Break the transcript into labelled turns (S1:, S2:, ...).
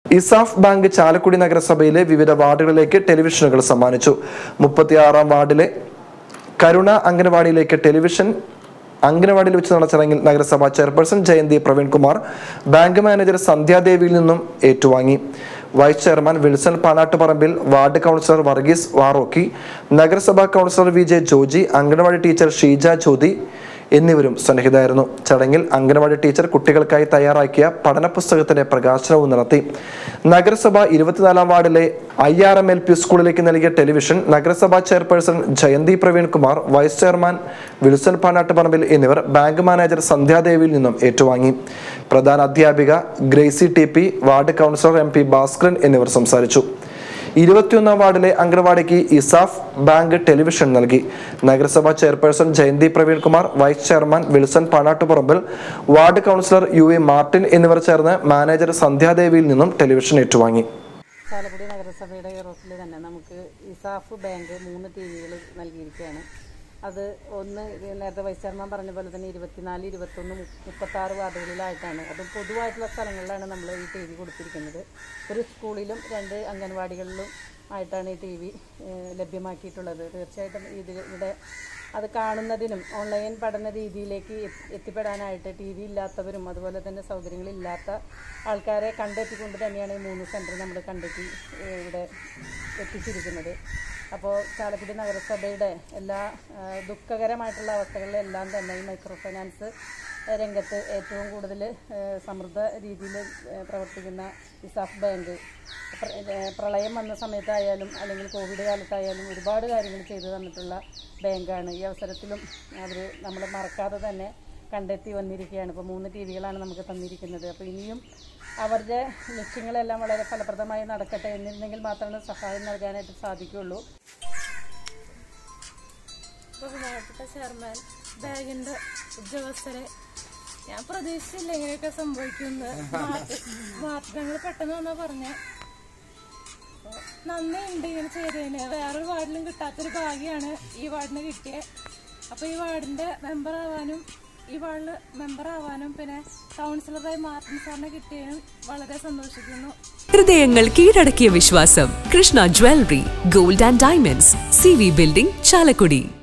S1: ESAF bank Chalakudy നഗരസഭയിലെ വിവിധ വാർഡുകളിലേക്ക് ടെലിവിഷനുകൾ സമ്മാനിച്ചു മുപ്പത്തിയാറാം വാർഡിലെ കരുണ അംഗനവാടിയിലേക്ക് ടെലിവിഷൻ അംഗനവാടിയിൽ വെച്ച് നടന്ന ചടങ്ങിൽ നഗരസഭാ chairperson Jayanthi Praveenkumar bank manager സന്ധ്യാദേവിയിൽ നിന്നും ഏറ്റുവാങ്ങി vice chairman Wilson Panattuparambil ward councillor Varghese Varokki നഗരസഭാ councillor V J Joji anganwadi teacher Sheeja Jyothi എന്നിവരും സന്നിഹിതരായിരുന്നു ചടങ്ങിൽ അംഗനവാടി ടീച്ചർ കുട്ടികൾക്കായി തയ്യാറാക്കിയ പഠന പുസ്തകത്തിന്റെ പ്രകാശനവും നടത്തി നഗരസഭ ഇരുപത്തിനാലാം വാർഡിലെ I R M L P സ്കൂളിലേക്ക് നൽകിയ ടെലിവിഷൻ നഗരസഭാ chairperson Jayanthi Praveen Kumar vice chairman Wilson Panattuparambil എന്നിവർ ബാങ്ക് മാനേജർ സന്ധ്യാദേവിയിൽ നിന്നും ഏറ്റുവാങ്ങി പ്രധാന അധ്യാപിക Gracy T P ward councillor M P Bhaskaran എന്നിവർ സംസാരിച്ചു ഇരുപത്തിയൊന്നാം വാർഡിലെ അംഗൻവാടിക്ക് ഇസാഫ് ബാങ്ക് ടെലിവിഷൻ നൽകി നഗരസഭാ chairperson Jayanthi Praveen Kumar vice chairman Wilson Panattuparambil ward councillor U A Martin എന്നിവർ ചേർന്ന് മാനേജർ സന്ധ്യാദേവിയിൽ നിന്നും ടെലിവിഷൻ ഏറ്റുവാങ്ങി
S2: ചാലക്കുടി നഗരസഭയുടെ റോസിൽ തന്നെ നമുക്ക് ഇസാഫ് ബാങ്ക് മൂന്ന് ടി വികൾ നൽകിയിരിക്കുകയാണ് അത് ഒന്ന് നേരത്തെ വൈസ് ചെയർമാൻ പറഞ്ഞ പോലെ തന്നെ ഇരുപത്തിനാല് ഇരുപത്തൊന്ന് മുപ്പത്താറ് വാർഡുകളിലായിട്ടാണ് അതും പൊതുവായിട്ടുള്ള സ്ഥലങ്ങളിലാണ് നമ്മൾ ഈ ടി വി കൊടുത്തിരിക്കുന്നത് ഒരു സ്കൂളിലും രണ്ട് അംഗൻവാടികളിലും ആയിട്ടാണ് ഈ ടി വി ലഭ്യമാക്കിയിട്ടുള്ളത് തീർച്ചയായിട്ടും ഇത് ഇവിടെ അത് കാണുന്നതിനും ഓൺലൈൻ പഠന രീതിയിലേക്ക് എത്തി- എത്തിപ്പെടാനായിട്ട് ടി വി ഇല്ലാത്തവരും അതുപോലെ തന്നെ സൗകര്യങ്ങളില്ലാത്ത ആൾക്കാരെ കണ്ടെത്തിക്കൊണ്ട് തന്നെയാണ് ഈ മൂന്ന് സെൻറ്റർ നമ്മൾ കണ്ടെത്തി ഏഹ് ഇവിടെ എത്തിച്ചിരിക്കുന്നത് അപ്പോൾ ചാലക്കുടി നഗരസഭയുടെ എല്ലാ ആ, ദുഃഖകരമായിട്ടുള്ള അവസ്ഥകളിലെല്ലാം തന്നെ ഈ മൈക്രോ ഫൈനാൻസ് രംഗത്ത് ഏറ്റവും കൂടുതൽ സമൃദ്ധ രീതിയിൽ പ്രവർത്തിക്കുന്ന ഇസാഫ് ബാങ്ക് പ്ര- ഏഹ് പ്രളയം വന്ന സമയത്തായാലും അല്ലെങ്കിൽ കോവിഡ് കാലത്തായാലും ഒരുപാട് കാര്യങ്ങൾ ചെയ്തു തന്നിട്ടുള്ള ബാങ്കാണ് ഈ അവസരത്തിലും അവർ നമ്മൾ മറക്കാതെ തന്നെ കണ്ടെത്തി വന്നിരിക്കുകയാണ് ഇപ്പോൾ മൂന്ന് ടി വികളാണ് നമുക്ക് തന്നിരിക്കുന്നത് അപ്പോൾ ഇനിയും അവരുടെ ലക്ഷ്യങ്ങളെല്ലാം വളരെ ഫലപ്രദമായി നടക്കട്ടെ എന്നിരുന്നെങ്കിൽ മാത്രമേ സഹായം നൽകാനായിട്ട് സാധിക്കുകയുള്ളൂ
S3: ബഹുമാനപ്പെട്ട ചെയർമാൻ ബാഗിന്റെ ഉദ്യോഗസ്ഥരെ ഞാൻ പ്രതീക്ഷിച്ചില്ല ഇങ്ങനെയൊക്കെ സംഭവിക്കുന്നത് മാറ്റങ്ങൾ പെട്ടെന്ന് വന്നാ പറഞ്ഞ നന്ദിയുണ്ട് ഇങ്ങനെ ചെയ്തതിന് വേറൊരു വാർഡിലും കിട്ടാത്തൊരു ഭാഗ്യമാണ് ഈ വാർഡിന് കിട്ടിയത് അപ്പൊ ഈ വാർഡിന്റെ മെമ്പർ ആവാനും ഈ വാർഡിൽ മെമ്പർ ആവാനും പിന്നെ കൗൺസിലറായി മാർട്ടിൻ സാറിനെ കിട്ടിയതിനും വളരെ സന്തോഷിക്കുന്നു
S4: ഹൃദയങ്ങൾ കീഴടക്കിയ വിശ്വാസം Krishna jewellery gold and diamonds C V building Chalakudy